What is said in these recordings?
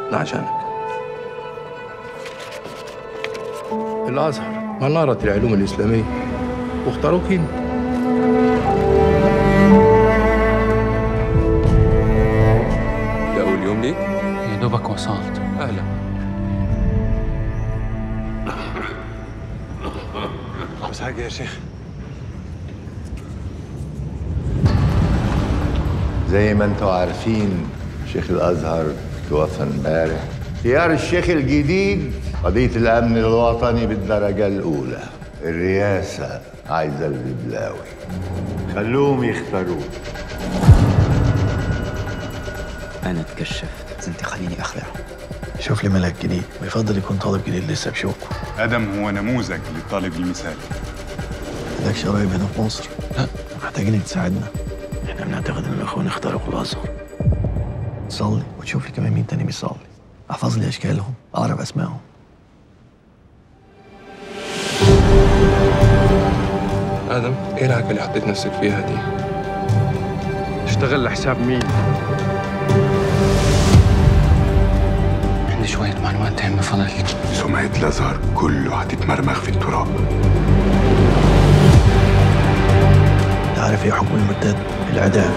ده عشانك الازهر مناره العلوم الاسلاميه واختاروك انت ده أول يوم ليك؟ يا دوبك وصلت أهلا بس حاجة يا شيخ زي ما انتم عارفين شيخ الازهر توفى امبارح اختيار الشيخ الجديد قضية الأمن الوطني بالدرجة الأولى الرئاسة عايزة الببلاوي خلوهم يختاروه انا اتكشفت انت خليني اخلع شوف لي ملك جديد ويفضل يكون طالب جديد لسه بشوكه ادم هو نموذج للطالب المثالي عندكش قرايب هنا في مصر لا محتاجين تساعدنا احنا بنعتقد ان الاخوان اخترقوا الازهر تصلي وتشوف لي كمان مين تاني بيصلي احفظ لي اشكالهم اعرف اسمائهم ادم ايه العكه اللي حطيت نفسك فيها دي اشتغل لحساب مين؟ عندي شوية معلومات تهم فضلك سمعة الازهر كله هتتمرمغ في التراب انت عارف ايه حكم المرتد الاعدام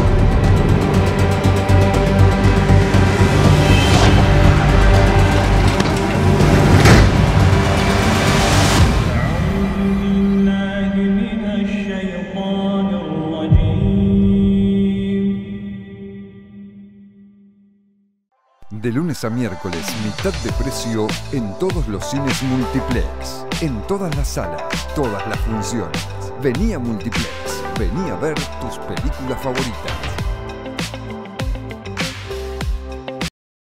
De lunes a miércoles, mitad de precio en todos los cines multiplex. En todas las salas, todas las funciones. Vení a multiplex. Vení a ver tus películas favoritas.